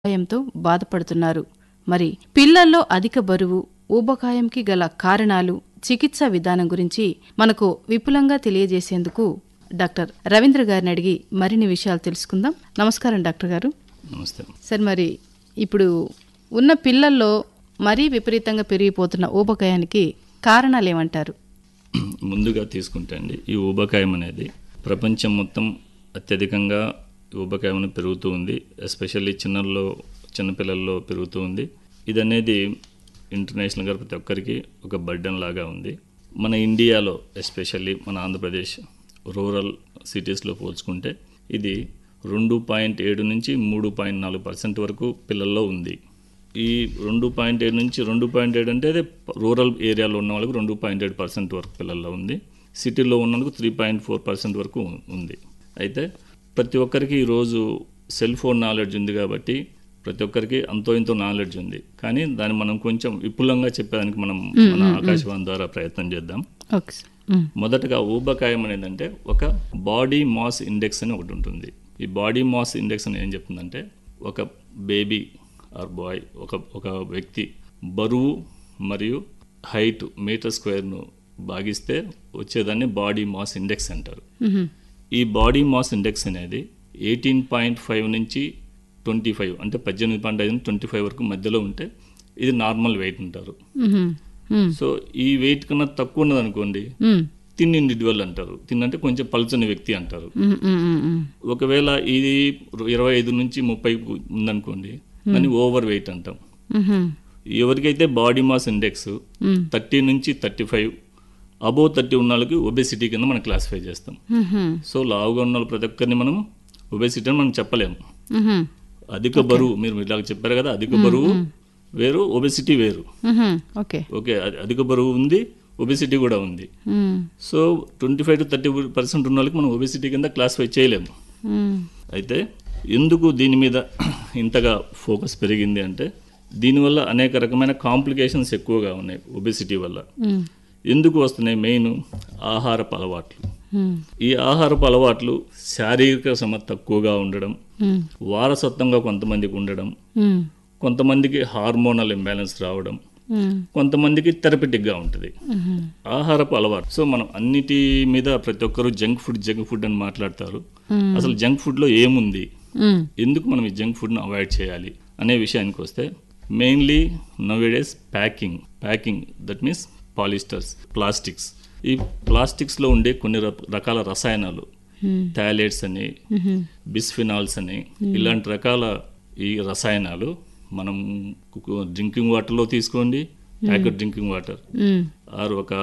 ఊబకాయంతో బాధపడుతున్నారు మరి పిల్లల్లో అధిక బరువు ఊబకాయంకి గల కారణాలు చికిత్సా విధానం గురించి మనకు విపులంగా తెలియజేసేందుకు డాక్టర్ రవీంద్ర గారిని అడిగి మరిన్ని విషయాలు తెలుసుకుందాం నమస్కారం డాక్టర్ గారు నమస్తే సార్ మరి ఇప్పుడు ఉన్న పిల్లల్లో మరీ విపరీతంగా పెరిగిపోతున్న ఊబకాయానికి కారణాలు ఏమంటారు ముందుగా తీసుకుంటే అండి ఈ ఊబకాయం అనేది ప్రపంచం మొత్తం అత్యధికంగా ఈ ఊబకాయం అనేది పెరుగుతూ ఉంది ఎస్పెషల్లీ చిన్నల్లో చిన్నపిల్లల్లో పెరుగుతూ ఉంది ఇది అనేది ఇంటర్నేషనల్గా ప్రతి ఒక్కరికి ఒక బర్డెన్ లాగా ఉంది మన ఇండియాలో ఎస్పెషల్లీ మన ఆంధ్రప్రదేశ్ రూరల్ సిటీస్లో పోల్చుకుంటే ఇది రెండు పాయింట్ ఏడు నుంచి మూడు పాయింట్ నాలుగు పర్సెంట్ వరకు పిల్లల్లో ఉంది ఈ రెండు పాయింట్ ఏడు నుంచి రెండు పాయింట్ ఏడు అంటే అదే రూరల్ ఏరియాలో ఉన్న వాళ్ళకి రెండు పాయింట్ ఏడు పర్సెంట్ వరకు పిల్లల్లో ఉంది సిటీలో ఉన్న వాళ్ళకి త్రీ పాయింట్ ఫోర్ పర్సెంట్ వరకు ఉ- ఉంది అయితే ప్రతి ఒక్కరికి ఈరోజు సెల్ ఫోన్ నాలెడ్జ్ ఉంది కాబట్టి ప్రతి ఒక్కరికి అంతో ఇంతో నాలెడ్జ్ ఉంది కానీ దాన్ని మనం కొంచెం విపులంగా చెప్పేదానికి మనం మన ఆకాశవాణి ద్వారా ప్రయత్నం చేద్దాం ఓకే సార్ ఉమ్, మొదటగా ఊబకాయం అనేది అంటే ఒక బాడీ మాస్ ఇండెక్స్ అని ఒకటి ఉంటుంది ఈ బాడీ మాస్ ఇండెక్స్ అని ఏం చెప్తుందంటే ఒక బేబీ ఆర్ బాయ్ ఒక ఒక వ్యక్తి బరువు మరియు హైట్ మీటర్ స్క్వేర్ను భాగిస్తే వచ్చేదాన్ని బాడీ మాస్ ఇండెక్స్ అంటారు ఉహు, ఈ బాడీ మాస్ ఇండెక్స్ అనేది ఎయిటీన్ పాయింట్ ఫైవ్ నుంచి ట్వంటీ ఫైవ్ అంటే పద్దెనిమిది పాయింట్ ఐదు నుంచి ట్వంటీ ఫైవ్ వరకు మధ్యలో ఉంటే ఇది నార్మల్ వెయిట్ అంటారు ఉహు, ఉమ్, సో ఈ వెయిట్ కన్నా తక్కువ ఉన్నది అనుకోండి ఉమ్, తిన్ ఇండివిజువల్ అంటారు తిన్ అంటే కొంచెం పలుచని వ్యక్తి అంటారు ఉమ్, ఉమ్, ఉమ్, ఉమ్. ఒకవేళ ఇది ఇరవై ఐదు నుంచి ముప్పై ఉందనుకోండి దాన్ని ఓవర్ వెయిట్ అంటాం ఉహు, ఎవరికైతే body mass index um, thirty నుంచి థర్టీ ఫైవ్ అబోవ్ థర్టీ ఉన్న వాళ్ళకి ఒబెసిటీ కింద మనం క్లాసిఫై చేస్తాం ఉహు, సో లావుగా ఉన్న వాళ్ళు ప్రతి ఒక్కరిని మనం ఒబెసిటీ అని మనం చెప్పలేము ఉహు, అధిక బరువు మీరు ఇలాగ చెప్పారు కదా అధిక బరువు వేరు ఒబెసిటీ వేరు ఉహు, ఓకే ఓకే అ- అధిక బరువు ఉంది ఒబెసిటీ కూడా ఉంది um, so twenty five to thirty percent ఉన్న వాళ్ళకి మనం ఒబెసిటీ కింద క్లాసిఫై చేయలేము ఉమ్, అయితే ఎందుకు దీని మీద ఇంతగా ఫోకస్ పెరిగింది అంటే దీనివల్ల అనేక రకమైన కాంప్లికేషన్స్ ఎక్కువగా ఉన్నాయి ఒబెసిటీ వల్ల ఉమ్, ఎందుకు వస్తున్నాయి మెయిన్ ఆహారపు అలవాట్లు ఉమ్, ఈ ఆహారపు అలవాట్లు శారీరక శ్రమ తక్కువగా ఉండడం ఉమ్, వారసత్వంగా కొంతమందికి ఉండడం ఉమ్, కొంతమందికి హార్మోనల్ ఇంబ్యాలెన్స్ రావడం ఉమ్, కొంతమందికి థెరపెటిక్గా ఉంటుంది ఉహు, ఆహారపు అలవాటు సో మనం అన్నిటి మీద ప్రతి ఒక్కరు జంక్ ఫుడ్ జంక్ ఫుడ్ అని మాట్లాడతారు మ్మ్. అసలు జంక్ ఫుడ్లో ఏముంది ఉమ్, ఎందుకు మనం ఈ జంక్ ఫుడ్ను అవాయిడ్ చేయాలి అనే విషయానికి వస్తే mainly nowadays packing packing that means polyesters plastics ఈ ప్లాస్టిక్స్లో ఉండే కొన్ని ర- రకాల రసాయనాలు ఉమ్, టాయిలెట్స్ అని ఉహు, బిస్ఫినాల్స్ అని ఇలాంటి రకాల ఈ రసాయనాలు మనం డ్రింకింగ్ వాటర్లో తీసుకోండి packet drinking water um, or ఒక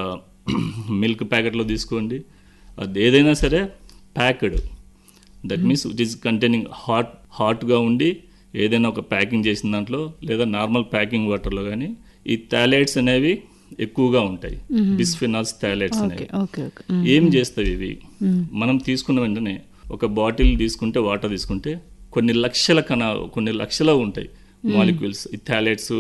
మిల్క్ ప్యాకెట్లో తీసుకోండి అది ఏదైనా సరే packed that means it is containing hot హాట్గా ఉండి ఏదైనా ఒక ప్యాకింగ్ చేసిన దాంట్లో లేదా నార్మల్ ప్యాకింగ్ వాటర్లో కానీ ఈ థాలైట్స్ అనేవి ఎక్కువగా ఉంటాయి బిస్ఫినాల్స్ థాలైట్స్ ఓకే అనేవి ఓకే ఓకే ఉమ్, ఏం చేస్తాయి ఇవి మనం తీసుకున్న వెంటనే ఒక బాటిల్ తీసుకుంటే వాటర్ తీసుకుంటే కొన్ని లక్షల కణ కొన్ని లక్షల ఉంటాయి మాలిక్యూల్స్ ఈ థాలెట్స్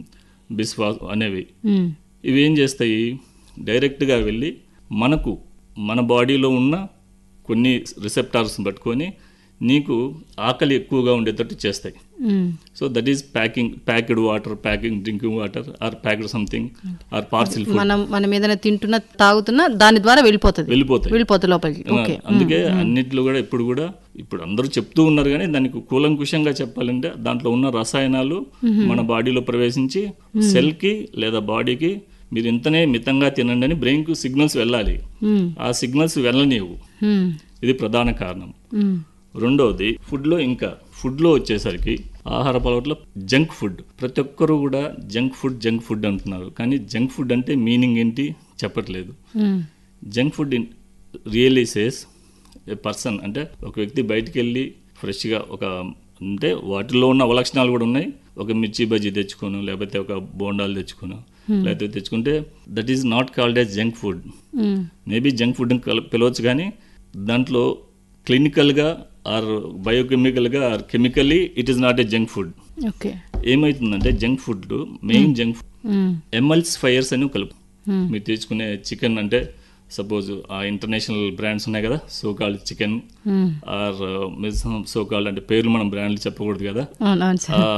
బిస్వా అనేవి ఉమ్, ఇవి ఏం చేస్తాయి డైరెక్ట్గా వెళ్ళి మనకు మన బాడీలో ఉన్న కొన్ని రిసెప్టార్స్ పట్టుకొని నీకు ఆకలి ఎక్కువగా ఉండేటట్టు చేస్తాయి um, so that is packing packed water packing drinking water or packed something or parcel food మనం మనం ఏదైనా తింటున్నా తాగుతున్నా దాని ద్వారా వెళ్ళిపోతుంది వెళ్ళిపోతాయి వెళ్ళిపోతుంది లోపలికి ఓకే అందుకే అన్నిట్లో కూడా ఇప్పుడు కూడా ఇప్పుడు అందరూ చెప్తూ ఉన్నారు కానీ దానికి కూలంకుషంగా చెప్పాలంటే దాంట్లో ఉన్న రసాయనాలు మన బాడీలో ప్రవేశించి సెల్ కి లేదా బాడీకి మీరు ఇంతనే మితంగా తినండి అని బ్రెయిన్ కు సిగ్నల్స్ వెళ్ళాలి ఉమ్, ఆ సిగ్నల్స్ వెళ్ళనివ్వు ఉమ్, ఇది ప్రధాన కారణం ఉమ్, రెండవది ఫుడ్లో ఇంకా ఫుడ్లో వచ్చేసరికి ఆహార అలవాట్ల జంక్ ఫుడ్ ప్రతి ఒక్కరూ కూడా జంక్ ఫుడ్ జంక్ ఫుడ్ అంటున్నారు కానీ జంక్ ఫుడ్ అంటే మీనింగ్ ఏంటి చెప్పట్లేదు um, junk food in really says a person అంటే ఒక వ్యక్తి బయటికి వెళ్ళి ఫ్రెష్గా ఒక అంటే వాటిలో ఉన్న అవలక్షణాలు కూడా ఉన్నాయి ఒక మిర్చి బజ్జీ తెచ్చుకోను లేకపోతే ఒక బోండాలు తెచ్చుకోను లేకపోతే తెచ్చుకుంటే that is not called as junk food um, maybe junk food పిలవచ్చు కానీ దాంట్లో క్లినికల్గా ఆర్ బయోకెమికల్గా or chemically it is not a junk food okay ఏమవుతుందంటే junk food main junk food um, emulsifiers అని కలుపు Hmm. మీరు తెచ్చుకునే చికెన్ అంటే సపోజ్ ఆ ఇంటర్నేషనల్ బ్రాండ్స్ ఉన్నాయి కదా so called chicken um, or so called అంటే పేర్లు మనం బ్రాండ్లు చెప్పకూడదు కదా అవును అవును సార్ ఆ